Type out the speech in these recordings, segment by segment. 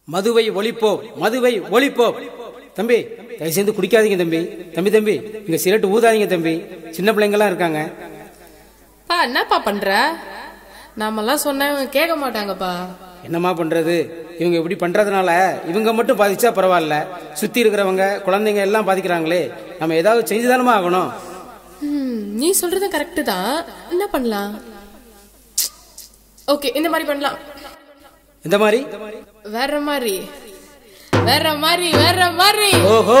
மதுவை ஒழிப்போம் மதுவை ஒழிப்போம் தம்பி தயவு செய்து குடிக்காதீங்க தம்பி தம்பி தம்பி இங்க சிகரெட் ஊதாதீங்க தம்பி சின்ன பிள்ளைங்கலாம் இருக்காங்க பா என்னப்பா பண்ற நாமெல்லாம் சொன்னா இவங்க கேட்க மாட்டாங்கப்பா என்னம்மா பண்றது இவங்க இப்படி பண்றதுனால இவங்க மட்டும் பாதிச்சா பரவாயில்ல சுத்தி இருக்கிறவங்க குழந்தைங்க எல்லாம் பாதிக்கிறாங்களே நம்ம ஏதாவது செஞ்சுதானமா ஆகணும் ம், நீ சொல்றது கரெக்டு தான் என்ன பண்ணலாம் ஓகே இந்த மாதிரி பண்ணலாம் இந்த மாதிரி வேற மாதிரி வேற மாதிரி வேற மாதிரி ஓஹோ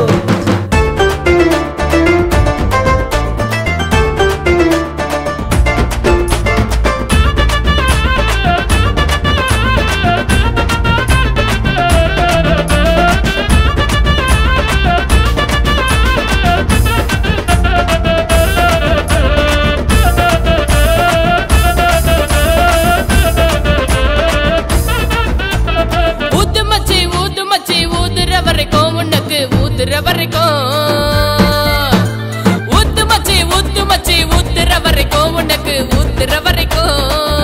ஊத்து மச்சி ஊத்து மச்சி ஊத்துற வரைக்கும் உனக்கு ஊத்துற வரைக்கும் ஊத்து மச்சி ஊத்து மச்சி ஊத்துற வரைக்கும் உனக்கு ஊத்துற வரைக்கும்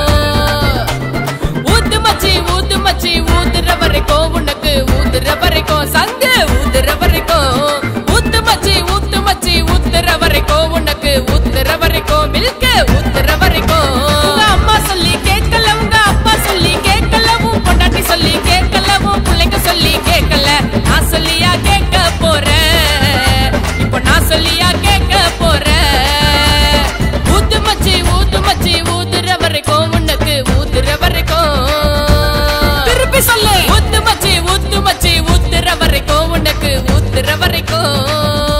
ஊத்து மச்சி ஊத்து மச்சி ஊத்துற வரைக்கும் உனக்கு ஊத்துற வரைக்கும் சங்கு ஊத்துற வரைக்கும் ஊத்து மச்சி ஊத்து மச்சி ஊத்துற வரைக்கும் உனக்கு ஊத்துற வரைக்கும் மில்க ஊத்துற வரைக்கும் உங்க அம்மா சொல்லி கேட்கல உங்க அப்பா சொல்லி கேட்கல உன் பொண்டாட்டி சொல்லி கேட்கல உன் பிள்ளைங்க சொல்லி கேட்கல நான் சொல்லியா கேட்க போறேன் இப்போ நான் சொல்லியா கேட்க போறேன் ஊத்து மச்சி ஊத்து மச்சி ஊத்துற வரைக்கும் உனக்கு ஊத்துற வரைக்கும் திருப்பி சொல்லு ஊத்து மச்சி ஊத்து மச்சி ஊத்துற வரைக்கும் உனக்கு ஊத்துற வரைக்கும்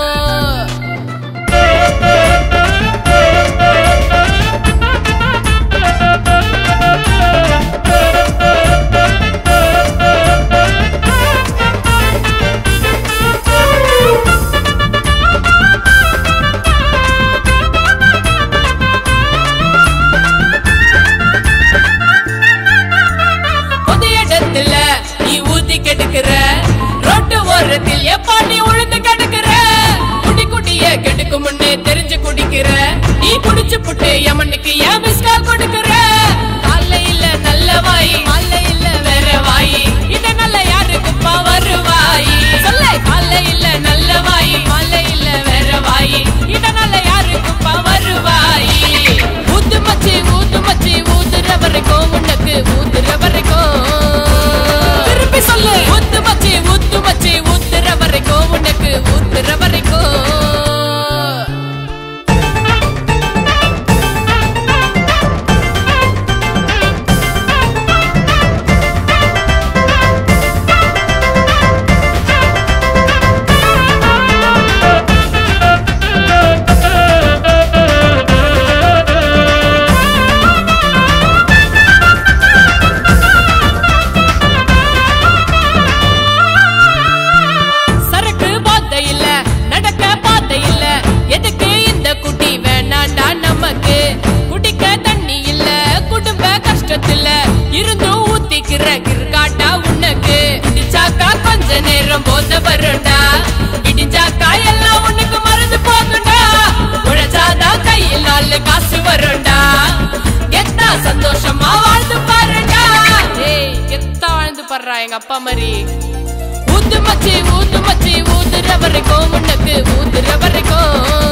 பொது இடத்துல நீ ஊத்தி கெடுக்கிற ரோட்டு ஓரத்தில் எப்பா நீ உழுந்து கெடுக்கிற குடி குடிய கெடுக்கு முன்னே தெரிஞ்சு குடிக்கிற நீ குடிச்சு புட்டு யமனுக்கு ஏன் பிஸ்கா கொடுக்கிற அல்ல இல்ல நல்ல வாய் அல்ல இல்ல வேற வாய் இந்த நல்ல யாருக்குப்பா வருவாய் சொல்ல அல்ல இல்ல நல்ல வாய் அல்ல இல்ல வேற வாய் இந்த நல்ல யாருக்குப்பா வருவாய் ஊத்து மச்சி ஊத்து மச்சி ஊத்துற வரைக்கும் உனக்கு ஊத்துற வரைக்கும் திருப்பி சொல்லு ஊத்து மச்சி ஊத்து மச்சி ஊத்துற வரைக்கும் உனக்கு ஊத்துற வரைக்கும் சரக்கு பாத்த இல்ல நடக்க பாத்த இல்ல எதுக்கு இந்த குட்டி வேணாண்டா நமக்கு குடிக்க தண்ணி இல்ல குடும்ப கஷ்டத்துல இருந்தும் ஊத்திக்கிற கிற்காட்டா உனக்கு இடிச்சாக்கா கொஞ்ச நேரம் போத வருண்டா இடிச்சாக்கா எல்லாம் உனக்கு மறந்து போகுண்டா உழைச்சாதான் கையில் நாலு காசு வருண்டா எத்தா சந்தோஷமா வாழ்ந்து பாருடா ஏய் எத்தா வாழ்ந்து பாடுறா எங்க அப்பா மாதிரி ஊத்து மச்சி ஊத்து மச்சி ஊத்துற வரைக்கும் உனக்கு ஊத்துற வரைக்கும்